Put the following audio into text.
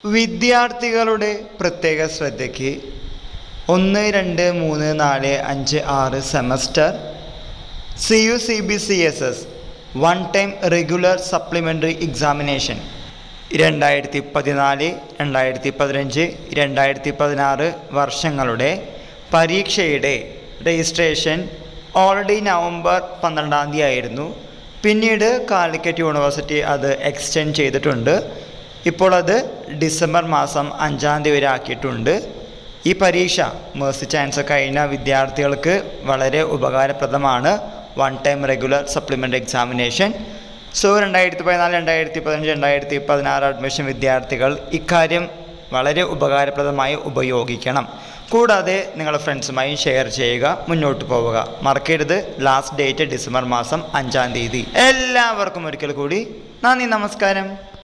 വിദ്യാർത്ഥികളുടെ പ്രത്യേക ശ്രദ്ധയ്ക്ക് ഒന്ന് രണ്ട് മൂന്ന് നാല് അഞ്ച് ആറ് semester C U C B C S S one time regular supplementary examination രണ്ടായിരത്തി പതിനാല് രണ്ടായിരത്തി പതിനഞ്ച് രണ്ടായിരത്തി പതിനാറ് വർഷങ്ങളുടെ പരീക്ഷയുടെ രജിസ്ട്രേഷൻ ഓൾറെഡി നവംബർ പന്ത്രണ്ടാം തീയതി ആയിരുന്നു പിന്നീട് കാലിക്കറ്റ് യൂണിവേഴ്സിറ്റി അത് എക്സ്റ്റെൻഡ് ചെയ്തിട്ടുണ്ട് ഇപ്പോൾ അത് ഡിസംബർ മാസം അഞ്ചാം തീയതി വരെ ആക്കിയിട്ടുണ്ട് ഈ പരീക്ഷ മേഴ്സി ചാൻസ് കഴിഞ്ഞ വിദ്യാർത്ഥികൾക്ക് വളരെ ഉപകാരപ്രദമാണ് one time regular supplement examination so രണ്ടായിരത്തി പതിനാല് രണ്ടായിരത്തി പതിനഞ്ച് രണ്ടായിരത്തി പതിനാറ് അഡ്മിഷൻ വിദ്യാർത്ഥികൾ ഇക്കാര്യം വളരെ ഉപകാരപ്രദമായി ഉപയോഗിക്കണം കൂടാതെ നിങ്ങളുടെ ഫ്രണ്ട്സുമായും ഷെയർ ചെയ്യുക മുന്നോട്ട് പോവുക മറക്കരുത് ലാസ്റ്റ് ഡേറ്റ് ഡിസംബർ മാസം അഞ്ചാം തീയതി എല്ലാവർക്കും ഒരിക്കൽ കൂടി നന്ദി നമസ്കാരം